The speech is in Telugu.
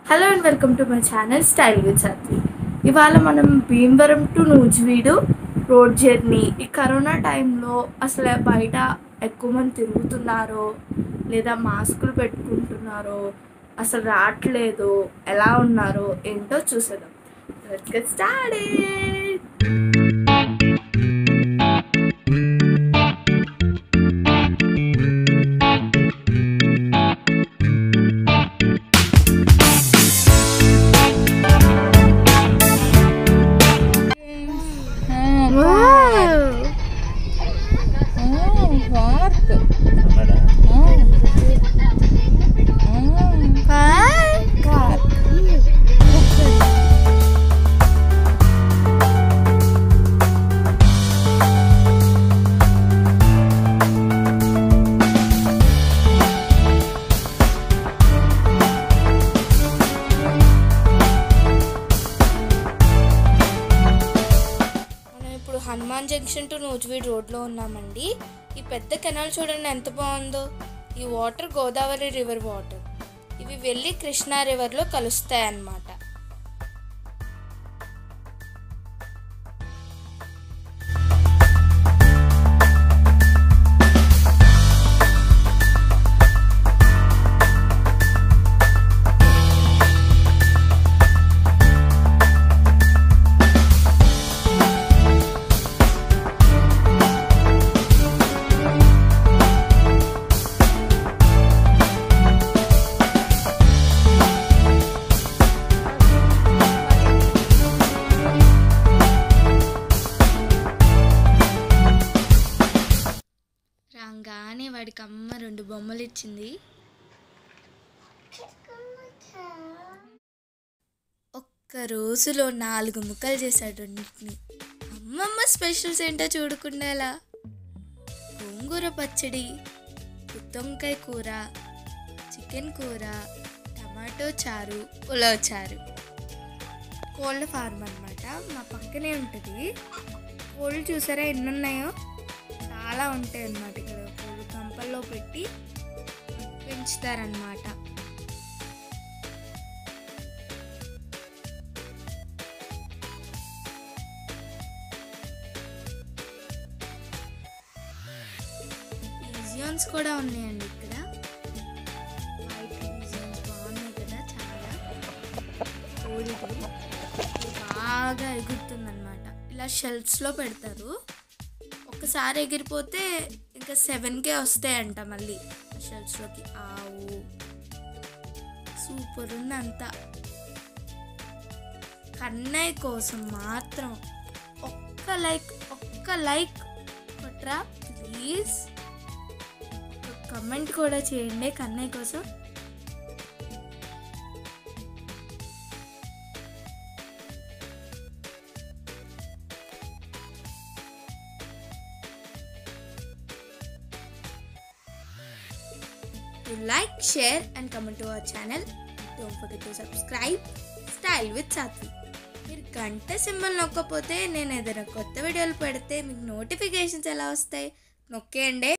Hello and welcome to my channel style with Satvi ఇవాళ మనం Bhimavaram to Nuzvid road journey ఈ కరోనా టైంలో అసలు బయట ఎక్కువ మంది తిరుగుతున్నారో లేదా మాస్కులు పెట్టుకుంటున్నారో అసలు రావట్లేదు ఎలా ఉన్నారో ఏంటో చూసేద్దాం let's get started park park మనం ఇప్పుడు హనుమాన్ జంక్షన్ టు నూజివీడ్ రోడ్లో ఉన్నామండి ఈ పెద్ద కెనాల్ చూడండి ఎంత బాగుందో ఈ వాటర్ గోదావరి రివర్ వాటర్ ఇవి వెళ్ళి కృష్ణా రివర్లో కలుస్తాయి అన్నమాట రాగానే వాడికి అమ్మ రెండు బొమ్మలు ఇచ్చింది ఒక్క రోజులో నాలుగు ముక్కలు చేశాడు రెండింటిని అమ్మమ్మ స్పెషల్స్ ఏంటో చూడకుండా ఎలా గోంగూర పచ్చడి గుత్తొంకాయ కూర చికెన్ కూర టమాటో చారు పులావ్ చారు కోళ్ళ ఫార్మ్ అనమాట మా పక్కనే ఉంటుంది కోళ్ళు చూసారా ఎన్ని ఉన్నాయో చాలా ఉంటాయి అన్నమాట ఇక్కడ కోళ్ళు కంపల్లో పెట్టి పెంచుతారనమాట ఈజియాన్స్ కూడా ఉన్నాయండి ఇక్కడ వైట్ ఈజియాన్స్ బాగున్నాయి కదా చాలా కోడిది ఇది బాగా ఎగురుతుందన్నమాట ఇలా షెల్ఫ్స్లో పెడతారు ఒకసారి ఎగిరిపోతే ఇంకా సెవెన్కే వస్తాయంట మళ్ళీ ఆ షెల్ఫ్స్లోకి ఆవు సూపర్ ఉంది అంతా కన్నయ్య కోసం మాత్రం ఒక్క లైక్ ఒక్క లైక్ కొట్రా ప్లీజ్ ఒక కమెంట్ కూడా చేయండి కన్నయ్య కోసం to like, share, and comment to our channel. Don't forget to subscribe. Style with Satvi. మీరు గంట సింబల్ నొక్కపోతే నేను ఏదైనా కొత్త వీడియోలు పెడితే మీకు నోటిఫికేషన్స్ ఎలా వస్తాయి నొక్కేయండి